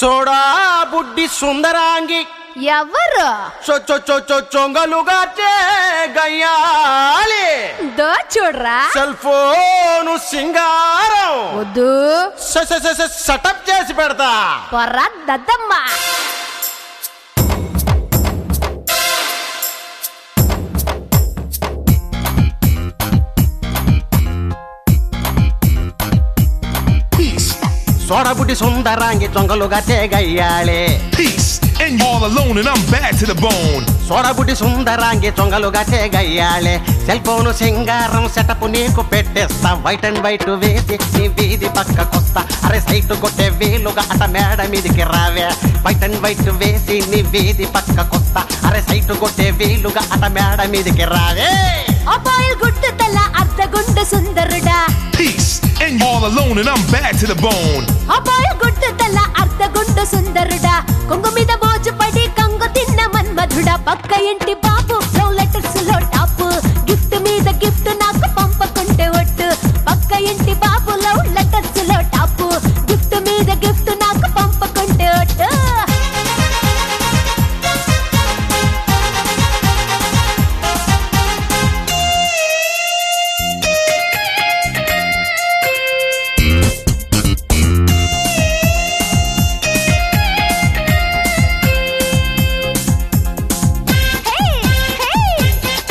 Soda బుడ్డి సుందరాంగి ఎవరు చొ చొ చొ చొ చొంగలుగా గయ్యాలి దో చూడరా సెల్ ఫోను సింగారం వద్దు స- స- స- స- సెటప్ చేసి పెడతా పొర్రా దద్దమ్మ Peace, సోడా బుడ్డి సుందరాంగి చొంగలుగా గయ్యాలి peace, and all alone, and I'm bad to the bone. Soda బుడ్డి సుందరాంగి చొంగలుగా గయ్యాలి సెల్ ఫోను సింగారం సెటప్ నీకు పెట్టేస్తా వైట్ అండ్ వైట్ వేసి నీ వీధి పక్కకొస్తా అరే సైట్ కొట్టే వీలుగా అట మేడ మీదికి రావే వైట్ అండ్ వైట్ వేసి నీ వీధి పక్కకొస్తా అరే సైట్ కొట్టే వీలుగా అట మేడ మీదికి రావే అబ్బాయిల్ గుడ్డు తల అర్ధ గుండు సుందరుడా Peace, and all alone, and I'm bad to the bone. అబ్బాయిల్ గుడ్డు తల అర్ధ గుండు సుందరుడా కొంగు మీద మోజు పడి కంగు తిన్న మన్మధుడా పక్క ఇంటి బాబు లవ్ లెటర్స్ లో టాప్ గిఫ్ట్ మీద గిఫ్ట్ నాకు పంపకుంటే ఒట్టు పక్క ఇంటి బాబు లవ్ లెటర్స్ లో టాప్ గిఫ్ట్ మీద గిఫ్ట్ నాకు పంపకుంటే ఒట్టు హే హే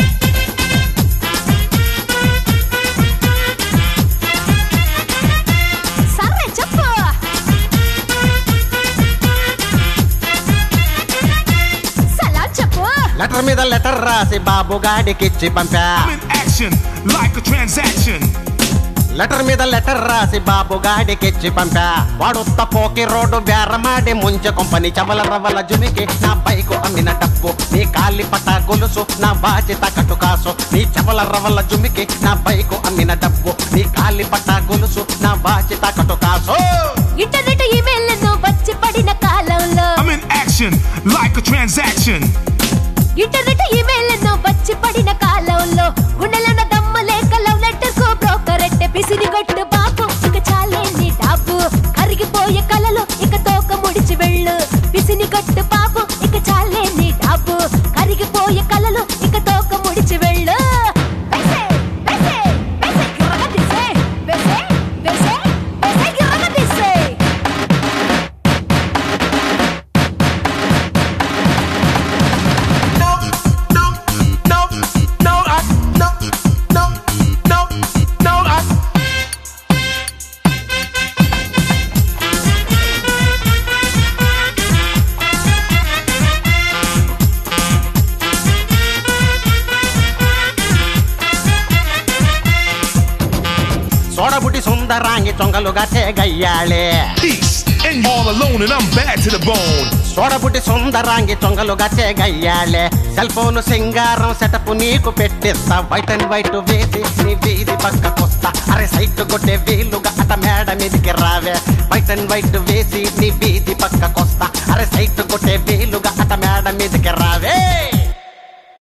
సరే చెప్పు సలాం చెప్పు లెటర్ మీద లెటర్ రాసి బాబు గాడికిచ్చి పంపా I'm in action, like a transaction. Letter మీద లెటర్ రాసి బాబు గాడికిచ్చి పంపా వాడు తపోకి రోడ్డు బేరమాడి ముంచె కొంపని చవల రవల జుమికి నా బైకు అమ్మిన డబ్బు నీ కాలి పట్ట గొలుసు నా బాధ్యత కట్టు కాసు నీ చవల రవల జుమికి నా బైకు అమ్మిన డబ్బు నీ కాలి పట్ట గొలుసు నా బాధ్యత కట్టు కాసు ఇంటర్నెట్ ఈమెయిల్ను వచ్చి పడిన కాలంలో I'm in action, like a transaction. Internet ఈమెయిల్ను వచ్చి పడిన కాలంలో గుండెలన్న దమ్మ లేక లవ్ లెటర్ కో బ్రోకర్ ఎట్టే పిసిని గట్టు బాబు ఇక చాలే నీ డాబు కరిగిపోయే కలలు ఇక తోక ముడిచి వెళ్ళు పిసిని గట్టు బాబు ఇక చాలే నీ డాబు కరిగిపోయే కలలు ఇక తోక ముడిచి వెళ్ళు వేసే, వేసే, వేసే, గిర్రగ తీసే. వేసే, వేసే, వేసే, గిర్రగ తీసే. No, no, no, no, I, no, no, no, no, I. సోడబుడ్డి సుందరాంగి చొంగలుగా గయ్యాళే Peace, and all alone, and I'm bad to the bone. సోడబుడ్డి సుందరాంగి చొంగలుగా గయ్యాళే సెల్ ఫోన్ సింగారం సెటప్ నీకు పెట్టిస్తా వైట్ అండ్ వైట్ వేసి నీ వీధి పక్కకొస్తా అరే సైట్ కొట్టే వీలుగా అట మేడ మీదికి రావే వైట్ అండ్ వైట్ వేసి నీ వీధి పక్కకొస్తా అరే సైట్ కొట్టే వీలుగా అట మేడ మీదికి రావే